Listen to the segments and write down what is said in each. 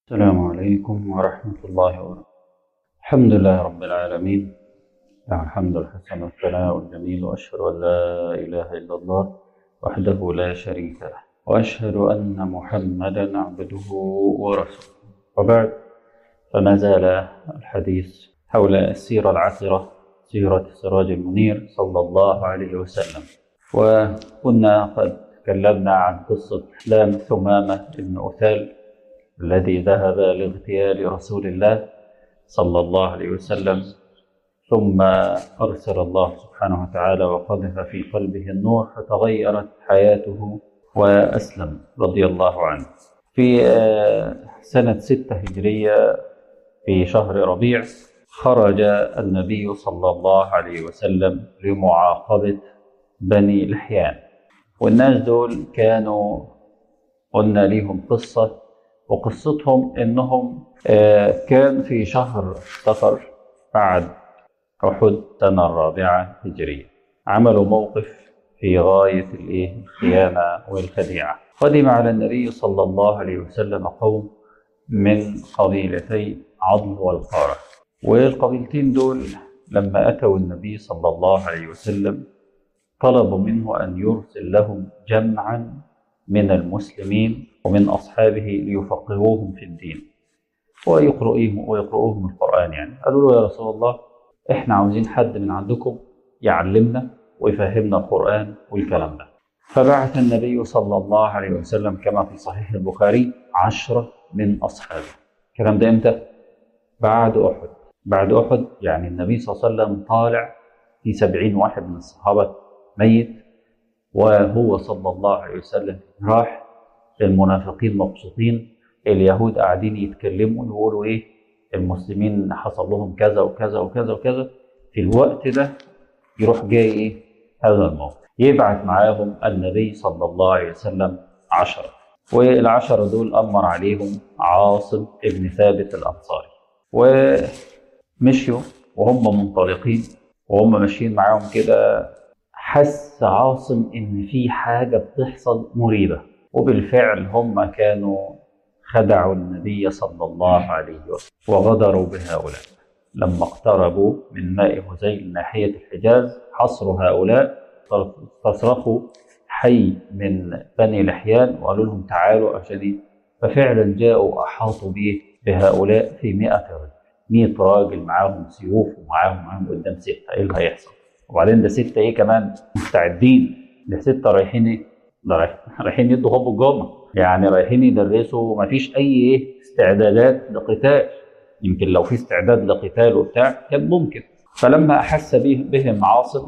السلام عليكم ورحمة الله وبركاته الحمد لله رب العالمين له الحمد الحسن والثناء الجميل وأشهد أن لا إله إلا الله وحده لا شريك له وأشهد أن محمدا عبده ورسوله وبعد فما زال الحديث حول السيرة العطرة سيرة السراج المنير صلى الله عليه وسلم وكنا قد تكلمنا عن قصة إسلام ثمامة بن أثال الذي ذهب لاغتيال رسول الله صلى الله عليه وسلم ثم أرسل الله سبحانه وتعالى وقذف في قلبه النور فتغيرت حياته وأسلم رضي الله عنه في سنة ستة هجرية في شهر ربيع خرج النبي صلى الله عليه وسلم لمعاقبة بني لحيان والناس دول كانوا قلنا ليهم قصة وقصتهم انهم كان في شهر صفر بعد احد السنه الرابعه هجريه عملوا موقف في غايه الايه الخيانه والخديعه قدم على النبي صلى الله عليه وسلم قوم من قبيلتي عضل والقاره والقبيلتين دول لما اتوا النبي صلى الله عليه وسلم طلبوا منه ان يرسل لهم جمعا من المسلمين ومن أصحابه ليفقهوهم في الدين ويقرؤوهم ويقرؤوهم القرآن يعني قالوا له يا رسول الله إحنا عاوزين حد من عندكم يعلمنا ويفهمنا القرآن والكلام ده فبعث النبي صلى الله عليه وسلم كما في صحيح البخاري عشرة من أصحابه الكلام ده إمتى؟ بعد أحد بعد أحد يعني النبي صلى الله عليه وسلم طالع في سبعين واحد من الصحابة ميت وهو صلى الله عليه وسلم راح المنافقين مبسوطين اليهود قاعدين يتكلموا يقولوا ايه المسلمين حصل لهم كذا وكذا وكذا وكذا في الوقت ده يروح جاي ايه هذا الموقف يبعث معاهم النبي صلى الله عليه وسلم عشرة والعشرة دول أمر عليهم عاصم ابن ثابت الأنصاري ومشيوا وهم منطلقين وهم ماشيين معاهم كده حس عاصم ان في حاجه بتحصل مريبه وبالفعل هم كانوا خدعوا النبي صلى الله عليه وسلم وغدروا بهؤلاء لما اقتربوا من ماء هزيل ناحيه الحجاز حصروا هؤلاء فصرخوا حي من بني لحيان وقالوا لهم تعالوا عشان ففعلا جاءوا احاطوا به بهؤلاء في 100 رجل 100 راجل معاهم سيوف ومعاهم معاهم قدام سته ايه اللي هيحصل؟ وبعدين ده ستة ايه كمان مستعدين ده ستة رايحين ايه ده رايحين يدوا خطبة الجمعة يعني رايحين يدرسوا مفيش اي ايه استعدادات لقتال يمكن لو في استعداد لقتال وبتاع كان ممكن فلما احس بهم عاصم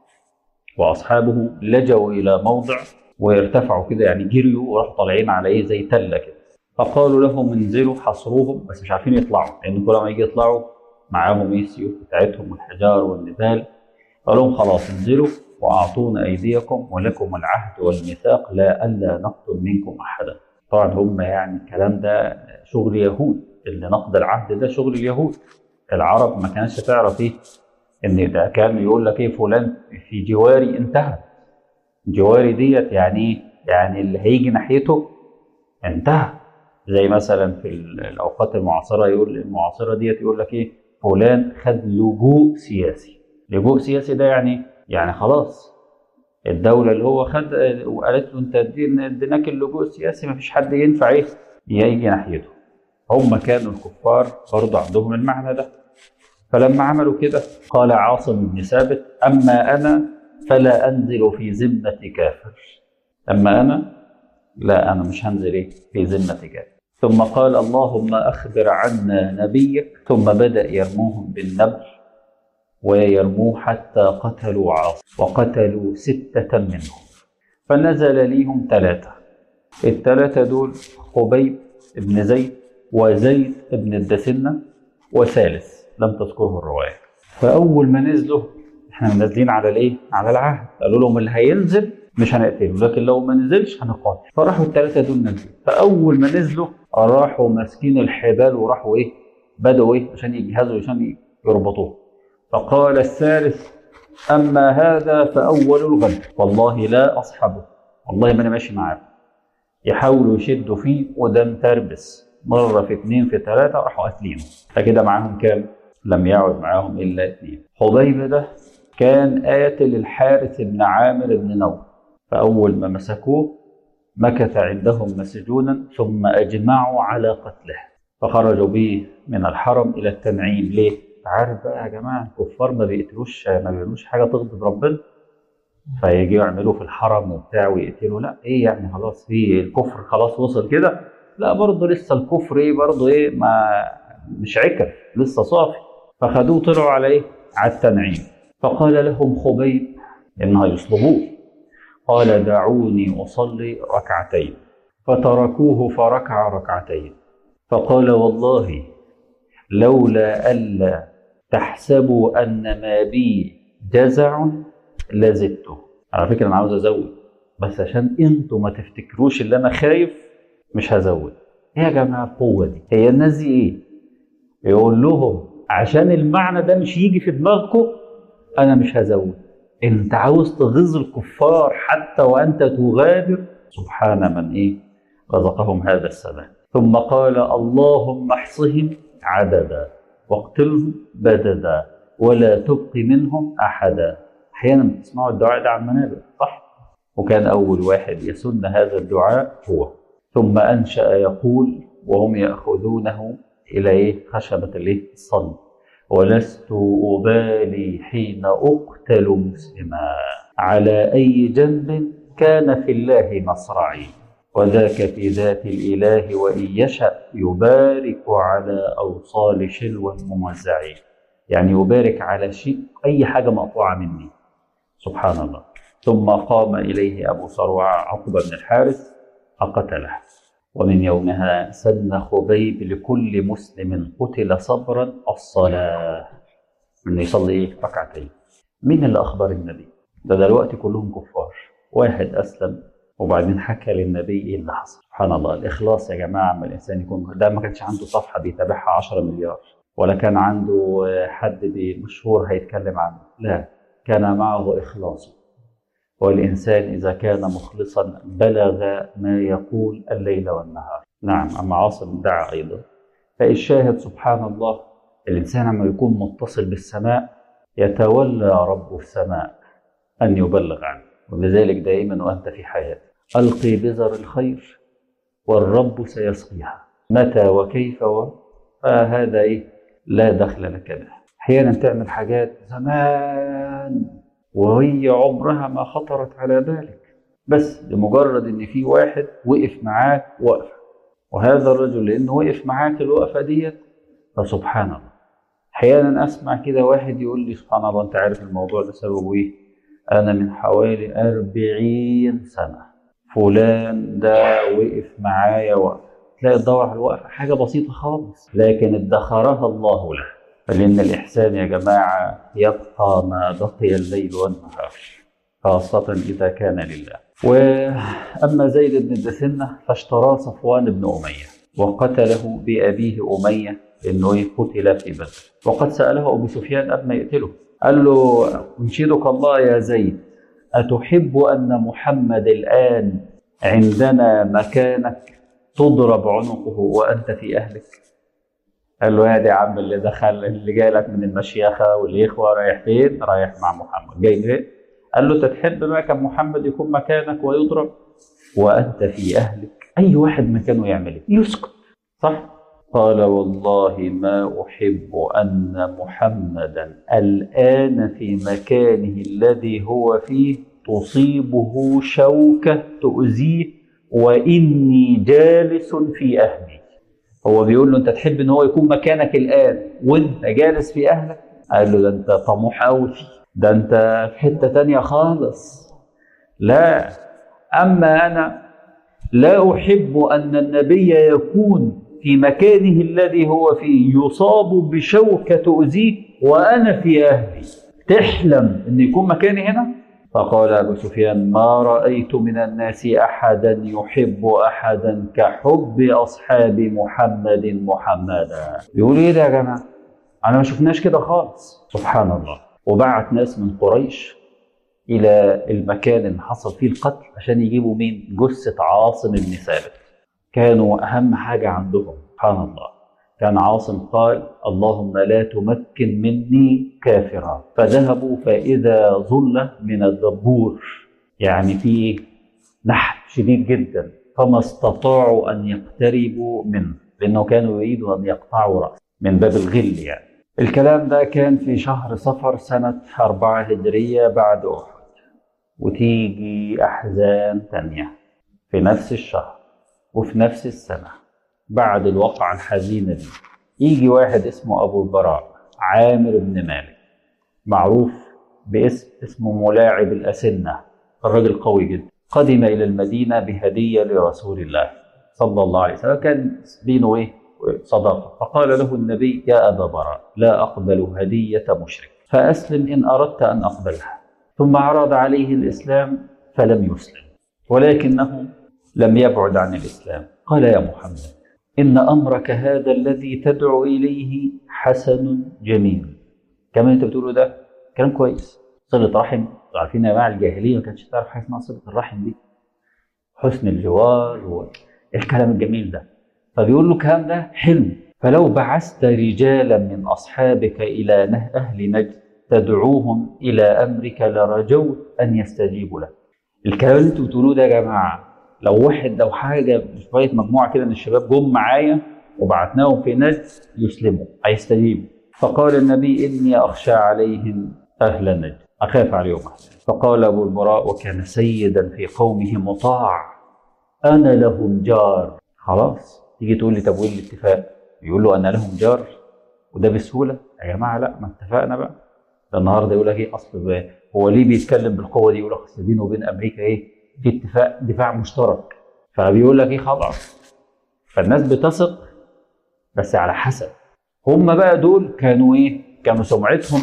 واصحابه لجوا الى موضع وارتفعوا كده يعني جريوا وراحوا طالعين على ايه زي تله كده فقالوا لهم انزلوا حصروهم بس مش عارفين يطلعوا لان كل ما يجي يطلعوا معاهم ايه السيوف بتاعتهم والحجار والنبال قال لهم خلاص انزلوا واعطونا ايديكم ولكم العهد والميثاق لا الا نقتل منكم احدا طبعا هم يعني الكلام ده شغل يهود اللي نقض العهد ده شغل اليهود العرب ما كانتش تعرف ايه ان ده كان يقول لك ايه فلان في جواري انتهى جواري ديت يعني ايه يعني اللي هيجي ناحيته انتهى زي مثلا في الاوقات المعاصره يقول المعاصره ديت يقول لك ايه فلان خد لجوء سياسي لجوء سياسي ده يعني يعني خلاص الدولة اللي هو خد وقالت له انت اديناك اللجوء السياسي ما فيش حد ينفع ايه يجي ناحيته هم كانوا الكفار برضه عندهم المعنى ده فلما عملوا كده قال عاصم بن ثابت اما انا فلا انزل في ذمة كافر اما انا لا انا مش هنزل ايه في ذمة كافر ثم قال اللهم اخبر عنا نبيك ثم بدا يرموهم بالنبل ويرموه حتى قتلوا عاصم وقتلوا ستة منهم فنزل ليهم ثلاثة الثلاثة دول خبيب بن زيد وزيد بن الدسنة وثالث لم تذكره الرواية فأول ما نزلوا احنا نازلين على الايه؟ على العهد قالوا لهم اللي هينزل مش هنقتله لكن لو ما نزلش هنقاتل فراحوا الثلاثة دول نزلوا فأول ما نزلوا راحوا ماسكين الحبال وراحوا ايه؟ بدأوا ايه؟ عشان يجهزوا عشان يربطوه فقال الثالث أما هذا فأول الغد والله لا أصحبه والله ما أنا ماشي معاه يحاولوا يشدوا فيه وده متربس مرة في اثنين في ثلاثة راحوا قاتلينه فكده معاهم كام؟ لم يعد معاهم إلا اثنين حبيب ده كان قاتل الحارث بن عامر بن نوف فأول ما مسكوه مكث عندهم مسجونا ثم أجمعوا على قتله فخرجوا به من الحرم إلى التنعيم ليه؟ عارف بقى يا جماعة الكفار ما بيقتلوش ما بيعملوش حاجة تغضب ربنا فيجوا يعملوا في الحرم وبتاع ويقتلوا لا ايه يعني خلاص في الكفر خلاص وصل كده لا برضه لسه الكفر ايه برضه ايه ما مش عكر لسه صافي فخدوه طلعوا على ايه؟ على التنعيم فقال لهم خبيب انها يصلبوه قال دعوني اصلي ركعتين فتركوه فركع ركعتين فقال والله لولا الا تحسبوا ان ما بي جزع لزدته على فكره انا عاوز ازود بس عشان انتوا ما تفتكروش اللي انا خايف مش هزود ايه يا جماعه القوه دي هي الناس دي ايه يقول لهم عشان المعنى ده مش يجي في دماغكم انا مش هزود انت عاوز تغيظ الكفار حتى وانت تغادر سبحان من ايه رزقهم هذا السلام ثم قال اللهم احصهم عددا واقتلهم بددا ولا تبق منهم احدا احيانا بتسمعوا الدعاء ده على المنابر صح وكان اول واحد يسن هذا الدعاء هو ثم انشا يقول وهم ياخذونه الى ايه خشبه الايه الصلب ولست ابالي حين اقتل مسلما على اي جنب كان في الله مصرعي وذاك في ذات الاله وان يشا يبارك على اوصال شلو ممزع يعني يبارك على شيء اي حاجه مقطوعه مني سبحان الله ثم قام اليه ابو صروع عقبه بن الحارث فقتله ومن يومها سن خبيب لكل مسلم قتل صبرا الصلاة انه يصلي ايه ركعتين مين اللي اخبر النبي ده دلوقتي كلهم كفار واحد اسلم وبعدين حكى للنبي ايه اللي حصل سبحان الله الاخلاص يا جماعه اما الانسان يكون ده ما كانش عنده صفحه بيتابعها 10 مليار ولا كان عنده حد مشهور هيتكلم عنه لا كان معه اخلاصه والإنسان إذا كان مخلصا بلغ ما يقول الليل والنهار نعم أما عاصم دعا أيضا فالشاهد سبحان الله الإنسان لما يكون متصل بالسماء يتولى رب السماء أن يبلغ عنه ولذلك دائما وأنت في حياتك ألقي بذر الخير والرب سيسقيها متى وكيف و فهذا إيه لا دخل لك به أحيانا تعمل حاجات زمان وهي عمرها ما خطرت على بالك بس لمجرد ان في واحد وقف معاك وقفه وهذا الرجل لانه وقف معاك الوقفه ديت فسبحان الله احيانا اسمع كده واحد يقول لي سبحان الله انت عارف الموضوع ده سببه ايه انا من حوالي أربعين سنه فلان ده وقف معايا وقفه تلاقي تدور على الوقفه حاجه بسيطه خالص لكن ادخرها الله له فلأن الإحسان يا جماعة يبقى ما بقي الليل والنهار خاصة إذا كان لله وأما زيد بن دثنة فاشترى صفوان بن أمية وقتله بأبيه أمية لأنه قتل في بدر وقد سأله أبو سفيان قبل ما يقتله قال له أنشدك الله يا زيد أتحب أن محمد الآن عندنا مكانك تضرب عنقه وأنت في أهلك قال له يا دي عم اللي دخل اللي جاي لك من المشيخه والاخوه رايح فين؟ رايح مع محمد، جاي ليه؟ قال له انت تحب بقى كان محمد يكون مكانك ويضرب وانت في اهلك، اي واحد مكانه يعمل ايه؟ يسكت صح؟ قال والله ما احب ان محمدا الان في مكانه الذي هو فيه تصيبه شوكه تؤذيه واني جالس في اهلي. هو بيقول له انت تحب ان هو يكون مكانك الان وانت جالس في اهلك قال له ده انت طموح قوي ده انت في حته تانية خالص لا اما انا لا احب ان النبي يكون في مكانه الذي هو فيه يصاب بشوكه تؤذيه وانا في اهلي تحلم ان يكون مكاني هنا فقال ابو سفيان ما رايت من الناس احدا يحب احدا كحب اصحاب محمد محمدا يقول ايه ده يا جماعه انا ما شفناش كده خالص سبحان الله وبعت ناس من قريش الى المكان اللي حصل فيه القتل عشان يجيبوا مين جثه عاصم بن ثابت كانوا اهم حاجه عندهم سبحان الله كان عاصم قال اللهم لا تمكن مني كافرا فذهبوا فإذا ظل من الدبور يعني في نحت شديد جدا فما استطاعوا أن يقتربوا منه لأنه كانوا يريدوا أن يقطعوا رأسه من باب الغل يعني الكلام ده كان في شهر صفر سنة أربعة هجرية بعد أحد وتيجي أحزان تانية في نفس الشهر وفي نفس السنة بعد الواقعة الحزينة دي يجي واحد اسمه أبو البراء عامر بن مالك معروف باسم اسمه ملاعب الأسنة الرجل قوي جدا قدم إلى المدينة بهدية لرسول الله صلى الله عليه وسلم كان بينه إيه صداقة فقال له النبي يا أبا براء لا أقبل هدية مشرك فأسلم إن أردت أن أقبلها ثم عرض عليه الإسلام فلم يسلم ولكنه لم يبعد عن الإسلام قال يا محمد إن أمرك هذا الذي تدعو إليه حسن جميل كما أنت بتقوله ده كلام كويس صلة رحم عارفين يا جماعة الجاهلية ما كانتش تعرف حاجة اسمها صلة الرحم دي حسن الجوار والكلام الجميل ده فبيقول له الكلام ده حلم فلو بعثت رجالا من أصحابك إلى أهل نجد تدعوهم إلى أمرك لرجوت أن يستجيبوا لك الكلام اللي انتوا بتقولوه ده يا جماعة لو واحد لو حاجة شوية مجموعة كده من الشباب جم معايا وبعتناهم في نجد يسلموا هيستجيبوا فقال النبي إني أخشى عليهم أهل نجد أخاف عليهم أهل فقال أبو البراء وكان سيدا في قومه مطاع أنا لهم جار خلاص تيجي تقول لي طب وايه الاتفاق؟ يقول له انا لهم جار وده بسهوله يا جماعه لا ما اتفقنا بقى ده النهارده يقول لك ايه اصل هو ليه بيتكلم بالقوه دي يقول لك اصل بينه وبين امريكا ايه في اتفاق دفاع مشترك فبيقول لك ايه خلاص فالناس بتثق بس على حسب هم بقى دول كانوا ايه كانوا سمعتهم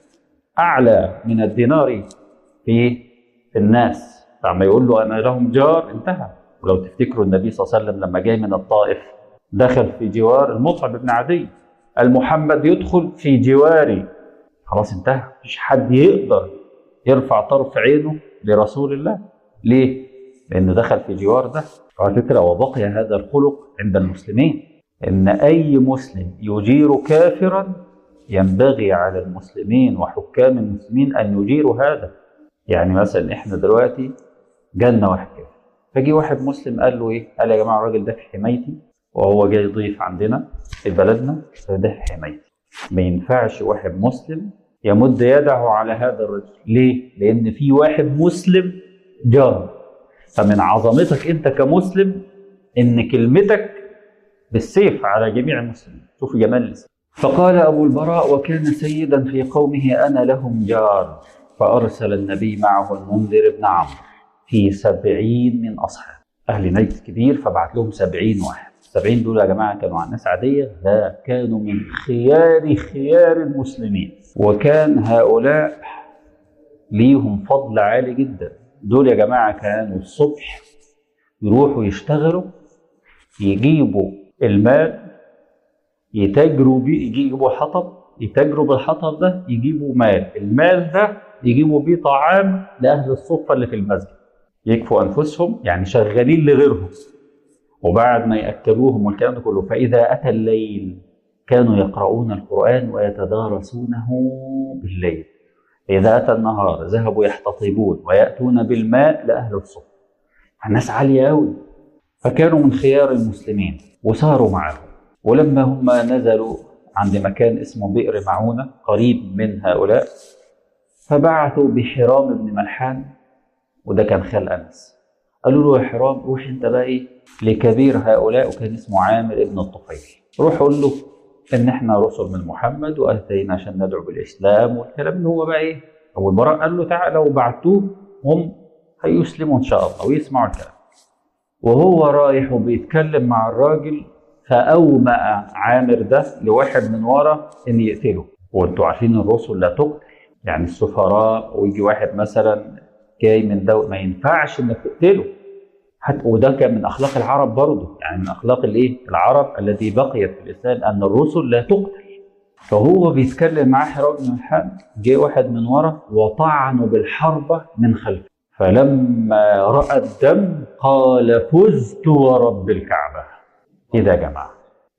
اعلى من الدينار في في الناس فلما يقول له انا لهم جار انتهى ولو تفتكروا النبي صلى الله عليه وسلم لما جاي من الطائف دخل في جوار المصعب بن عدي المحمد يدخل في جواري خلاص انتهى مفيش حد يقدر يرفع طرف عينه لرسول الله ليه؟ لأنه دخل في جوار ده على فكرة وبقي هذا الخلق عند المسلمين إن أي مسلم يجير كافرا ينبغي على المسلمين وحكام المسلمين أن يجيروا هذا يعني مثلا إحنا دلوقتي جالنا واحد كافر فجي واحد مسلم قال له ايه؟ قال يا جماعه الراجل ده في حمايتي وهو جاي ضيف عندنا في بلدنا فده في حمايتي. ما ينفعش واحد مسلم يمد يده على هذا الرجل، ليه؟ لأن في واحد مسلم جار. فمن عظمتك أنت كمسلم إن كلمتك بالسيف على جميع المسلمين، شوف جمال الإسلام. فقال أبو البراء وكان سيدا في قومه أنا لهم جار فأرسل النبي معه المنذر بن عمرو في سبعين من أصحاب أهل نجد كبير فبعت لهم سبعين واحد السبعين دول يا جماعة كانوا عن ناس عادية لا كانوا من خيار خيار المسلمين وكان هؤلاء ليهم فضل عالي جدا دول يا جماعة كانوا الصبح يروحوا يشتغلوا يجيبوا المال يتاجروا بيه يجيبوا حطب يتاجروا بالحطب ده يجيبوا مال المال ده يجيبوا بيه طعام لأهل الصفة اللي في المسجد يكفوا انفسهم يعني شغالين لغيرهم وبعد ما ياكلوهم والكلام ده كله فاذا اتى الليل كانوا يقرؤون القران ويتدارسونه بالليل اذا اتى النهار ذهبوا يحتطبون وياتون بالماء لاهل الصف الناس عاليه قوي فكانوا من خيار المسلمين وساروا معهم ولما هم نزلوا عند مكان اسمه بئر معونه قريب من هؤلاء فبعثوا بحرام بن ملحان وده كان خال انس قالوا له يا حرام روح انت بقى ايه لكبير هؤلاء وكان اسمه عامر ابن الطفيل روح قول له ان احنا رسل من محمد واتينا عشان ندعو بالاسلام والكلام اللي هو بقى ايه ابو البراء قال له تعالى وبعتوه هم هيسلموا ان شاء الله ويسمعوا الكلام وهو رايح وبيتكلم مع الراجل فاومأ عامر ده لواحد من ورا ان يقتله وانتوا عارفين الرسل لا تقتل يعني السفراء ويجي واحد مثلا جاي من دولة ما ينفعش انك تقتله حتى وده كان من اخلاق العرب برضه يعني من اخلاق الايه العرب التي بقيت في الاسلام ان الرسل لا تقتل فهو بيتكلم معاه حرام بن ملحان جه واحد من ورا وطعنه بالحربة من خلفه فلما رأى الدم قال فزت ورب الكعبة ايه ده يا جماعة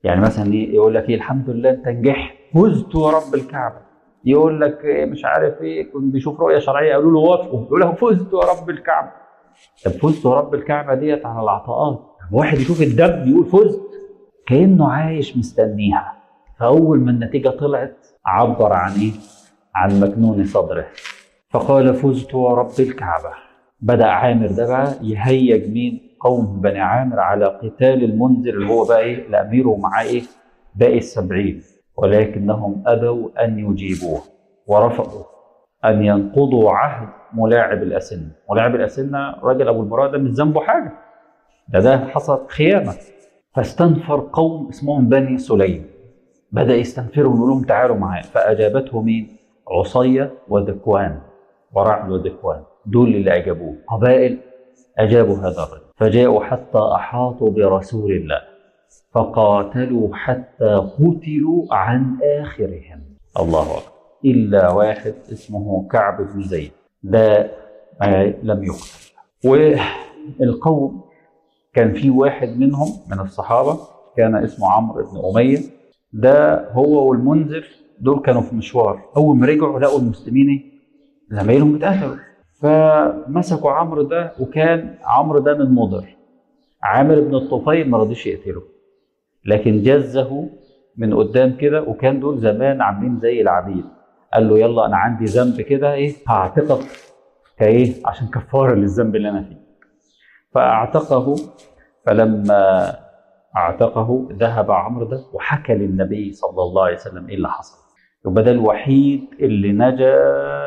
يعني مثلا ايه يقول لك ايه الحمد لله انت نجحت فزت ورب الكعبه يقول لك إيه مش عارف ايه كنت بيشوف رؤيه شرعيه قالوا له وافقوا يقول له فزت ورب الكعبه طب فزت ورب الكعبه ديت على العطاءات واحد يشوف الدب يقول فزت كانه عايش مستنيها فاول ما النتيجه طلعت عبر عن ايه عن مكنون صدره فقال فزت ورب الكعبه بدا عامر ده بقى يهيج مين قوم بني عامر على قتال المنذر اللي هو بقى ايه الامير ومعاه ايه باقي السبعين ولكنهم ابوا ان يجيبوه ورفضوا ان ينقضوا عهد ملاعب الاسنه، ملاعب الاسنه راجل ابو البراء ده مش ذنبه حاجه ده ده حصلت خيانه فاستنفر قوم اسمهم بني سليم بدا يستنفرهم يقول لهم تعالوا معايا فاجابته مين؟ عصيه وذكوان ورعل وذكوان دول اللي اجابوه قبائل اجابوا هذا الرجل فجاءوا حتى احاطوا برسول الله فقاتلوا حتى قتلوا عن اخرهم الله اكبر الا واحد اسمه كعب بن زيد ده لم يقتل والقوم كان في واحد منهم من الصحابه كان اسمه عمرو بن اميه ده هو والمنذر دول كانوا في مشوار اول ما رجعوا لقوا المسلمين زمايلهم اتقتلوا فمسكوا عمرو ده وكان عمرو ده من مضر عامر بن الطفيل ما رضيش يقتله لكن جزه من قدام كده وكان دول زمان عاملين زي العبيد قال له يلا انا عندي ذنب كده ايه هعتقك كايه عشان كفاره للذنب اللي انا فيه فاعتقه فلما اعتقه ذهب عمرو ده وحكى للنبي صلى الله عليه وسلم ايه اللي حصل يبقى ده الوحيد اللي نجا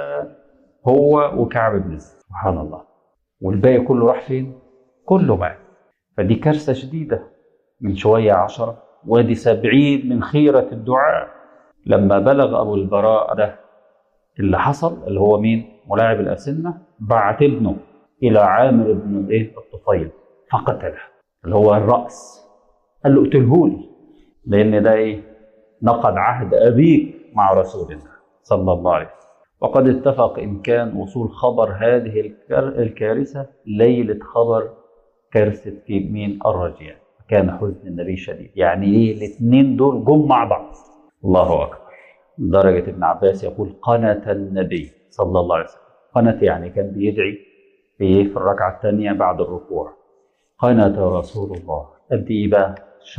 هو وكعب بن زيد سبحان الله والباقي كله راح فين؟ كله مات فدي كارثة شديدة من شوية عشرة وادي سبعين من خيرة الدعاء لما بلغ أبو البراء ده اللي حصل اللي هو مين؟ ملاعب الأسنة بعت ابنه إلى عامر بن إيه الطفيل فقتله اللي هو الرأس قال له اقتلهولي لأن ده إيه؟ نقض عهد أبيك مع رسول الله صلى الله عليه وسلم وقد اتفق إمكان وصول خبر هذه الكارثة ليلة خبر كارثة مين الرجيع كان حزن النبي شديد يعني ايه الاثنين دول جم مع بعض الله أكبر درجة ابن عباس يقول قنت النبي صلى الله عليه وسلم قنت يعني كان بيدعي في في الركعة الثانية بعد الركوع قنت رسول الله قد ايه بقى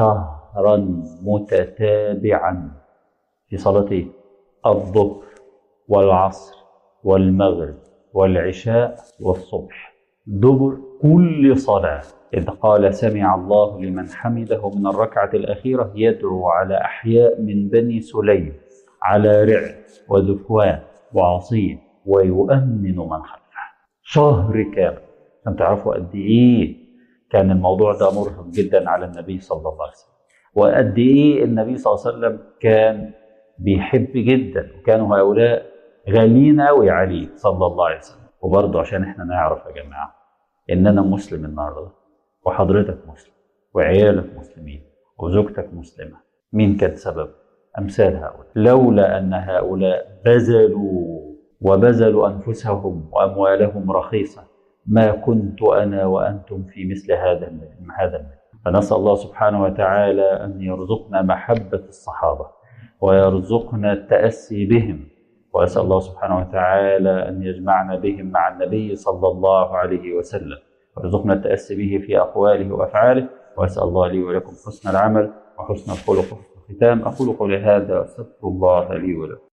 شهرا متتابعا في صلاة ايه الظهر والعصر والمغرب والعشاء والصبح دبر كل صلاة إذ قال سمع الله لمن حمده من الركعة الأخيرة يدعو على أحياء من بني سليم على رع وذكوان وعصيم ويؤمن من خلفه شهر كامل عشان تعرفوا قد إيه كان الموضوع ده مرهق جدا على النبي صلى الله عليه وسلم وقد إيه النبي صلى الله عليه وسلم كان بيحب جدا وكانوا هؤلاء غاليين قوي عليه صلى الله عليه وسلم وبرضه عشان احنا نعرف يا جماعه ان انا مسلم النهارده وحضرتك مسلم وعيالك مسلمين وزوجتك مسلمه مين كان سبب امثال هؤلاء لولا ان هؤلاء بذلوا وبذلوا انفسهم واموالهم رخيصه ما كنت انا وانتم في مثل هذا هذا المثل فنسال الله سبحانه وتعالى ان يرزقنا محبه الصحابه ويرزقنا التاسي بهم واسال الله سبحانه وتعالى ان يجمعنا بهم مع النبي صلى الله عليه وسلم ويرزقنا التاسي به في اقواله وافعاله واسال الله لي ولكم حسن العمل وحسن الخلق وحسن الختام اقول قولي هذا استغفر الله لي ولكم